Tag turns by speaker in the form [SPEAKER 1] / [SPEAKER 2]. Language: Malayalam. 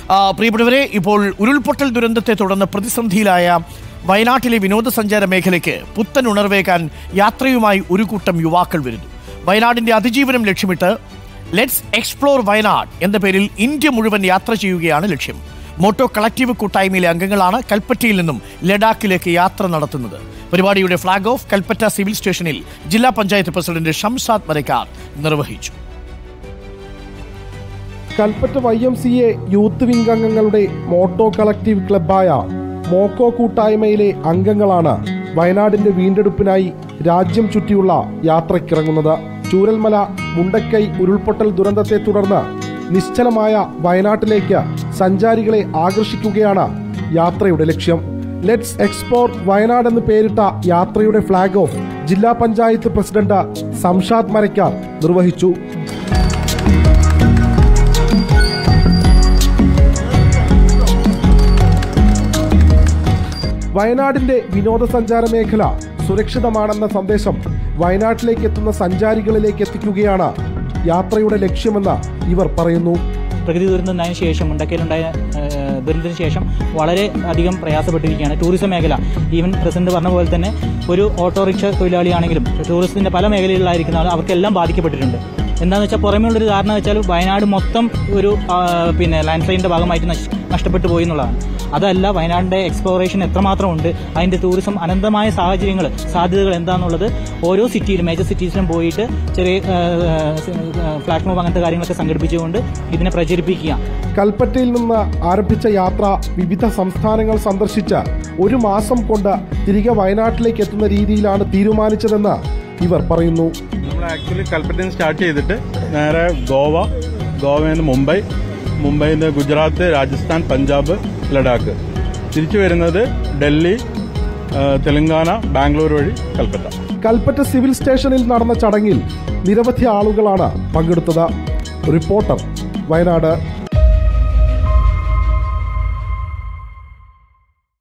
[SPEAKER 1] ആ, പ്രിയപ്പെട്ടവരെ ഇപ്പോൾ ഉരുൾപൊട്ടൽ ദുരന്തത്തെ തുടർന്ന് പ്രതിസന്ധിയിലായ വയനാട്ടിലെ വിനോദസഞ്ചാര മേഖലയ്ക്ക് പുത്തൻ ഉണർവേകാൻ യാത്രയുമായി ഒരു കൂട്ടം യുവാക്കൾ വരുന്നു വയനാടിന്റെ അതിജീവനം ലക്ഷ്യമിട്ട് ലെറ്റ്സ് എക്സ്പ്ലോർ വയനാട് എന്ന പേരിൽ ഇന്ത്യ മുഴുവൻ യാത്ര ചെയ്യുകയാണ് ലക്ഷ്യം മോട്ടോ കളക്റ്റീവ് കൂട്ടായ്മയിലെ അംഗങ്ങളാണ് കൽപ്പറ്റയിൽ നിന്നും ലഡാക്കിലേക്ക് യാത്ര നടത്തുന്നത് പരിപാടിയുടെ ഫ്ളാഗ് ഓഫ് കൽപ്പറ്റ സിവിൽ സ്റ്റേഷനിൽ ജില്ലാ പഞ്ചായത്ത് പ്രസിഡന്റ് ഷംസാദ് മരക്കാർ നിർവഹിച്ചു
[SPEAKER 2] Kalpetta Y M C A youth wing അംഗങ്ങളുടെ മോട്ടോ കളക്റ്റീവ് ക്ലബായ മോക്കോ കൂട്ടായ്മയിലെ അംഗങ്ങളാണ് വയനാടിന്റെ വീണ്ടെടുപ്പിനായി രാജ്യം ചുറ്റിയുള്ള യാത്രയ്ക്കിറങ്ങുന്നത് ചൂരൽമല മുണ്ടക്കൈ ഉരുൾപൊട്ടൽ ദുരന്തത്തെ തുടർന്ന് നിശ്ചലമായ വയനാട്ടിലേക്ക് സഞ്ചാരികളെ ആകർഷിക്കുകയാണ് യാത്രയുടെ ലക്ഷ്യം ലെറ്റ്സ് എക്സ്പ്ലോർ വയനാട് എന്ന് പേരിട്ട യാത്രയുടെ ഫ്ളാഗ് ഓഫ് ജില്ലാ പഞ്ചായത്ത് പ്രസിഡന്റ് സംഷാദ് മരക്കാർ നിർവഹിച്ചു വയനാടിന്റെ വിനോദസഞ്ചാര മേഖല സുരക്ഷിതമാണെന്ന സന്ദേശം വയനാട്ടിലേക്ക് എത്തുന്ന സഞ്ചാരികളിലേക്ക് എത്തിക്കുകയാണ് യാത്രയുടെ ലക്ഷ്യമെന്ന് ഇവർ പറയുന്നു
[SPEAKER 3] പ്രകൃതി ദുരന്തത്തിന് ശേഷം മുണ്ടക്കയിലുണ്ടായ ഏഹ്, ദുരന്തത്തിന് ശേഷം വളരെ അധികം പ്രയാസപ്പെട്ടിരിക്കുകയാണ് ടൂറിസം മേഖല ഈവൻ പ്രസിഡന്റ് പറഞ്ഞ പോലെ തന്നെ ഒരു ഓട്ടോറിക്ഷ തൊഴിലാളിയാണെങ്കിലും ടൂറിസത്തിന്റെ പല മേഖലകളിലായിരിക്കുന്ന ആൾ അവർക്കെല്ലാം ബാധിക്കപ്പെട്ടിട്ടുണ്ട് എന്താണെന്ന് വെച്ചാൽ പുറമേയുള്ളൊരു കാരണം വെച്ചാൽ വയനാട് മൊത്തം ഒരു ആ, പിന്നെ ലാൻഡ് സ്ലൈഡിന്റെ ഭാഗമായിട്ട് നശ്- നഷ്ടപ്പെട്ടു പോയി എന്നുള്ളതാണ് അതല്ല വയനാടിന്റെ എക്സ്പ്ലോറേഷൻ എത്രമാത്രം ഉണ്ട് അതിന്റെ ടൂറിസം അനന്തമായ സാഹചര്യങ്ങൾ സാധ്യതകൾ എന്താണെന്നുള്ളത് ഓരോ സിറ്റിയിലും മേജർ സിറ്റീസിലും പോയിട്ട് ചെറിയ ഫ്ലാഷ് മോബ് അങ്ങനത്തെ കാര്യങ്ങളൊക്കെ സംഘടിപ്പിച്ചുകൊണ്ട് ഇതിനെ പ്രചരിപ്പിക്കുക
[SPEAKER 2] കൽപ്പറ്റയിൽ നിന്ന് ആരംഭിച്ച യാത്ര വിവിധ സംസ്ഥാനങ്ങൾ സന്ദർശിച്ച് ഒരു മാസം കൊണ്ട് തിരികെ വയനാട്ടിലേക്ക് എത്തുന്ന രീതിയിലാണ് തീരുമാനിച്ചതെന്ന് ഇവർ പറയുന്നു
[SPEAKER 4] നമ്മൾ ആക്ച്വലി കൽപ്പറ്റയിൽ നിന്ന് സ്റ്റാർട്ട് ചെയ്തിട്ട് നേരെ ഗോവ ഗോവയിൽ നിന്ന് മുംബൈ മുംബൈയിൽ നിന്ന് ഗുജറാത്ത് രാജസ്ഥാൻ പഞ്ചാബ് ലഡാക്ക് തിരിച്ചു വരുന്നത് ഡൽഹി ആ, തെലങ്കാന ബാംഗ്ലൂർ വഴി കൽപ്പറ്റ
[SPEAKER 2] കൽപ്പറ്റ സിവിൽ സ്റ്റേഷനിൽ നടന്ന ചടങ്ങിൽ നിരവധി ആളുകളാണ് പങ്കെടുത്തത് റിപ്പോർട്ടർ വയനാട്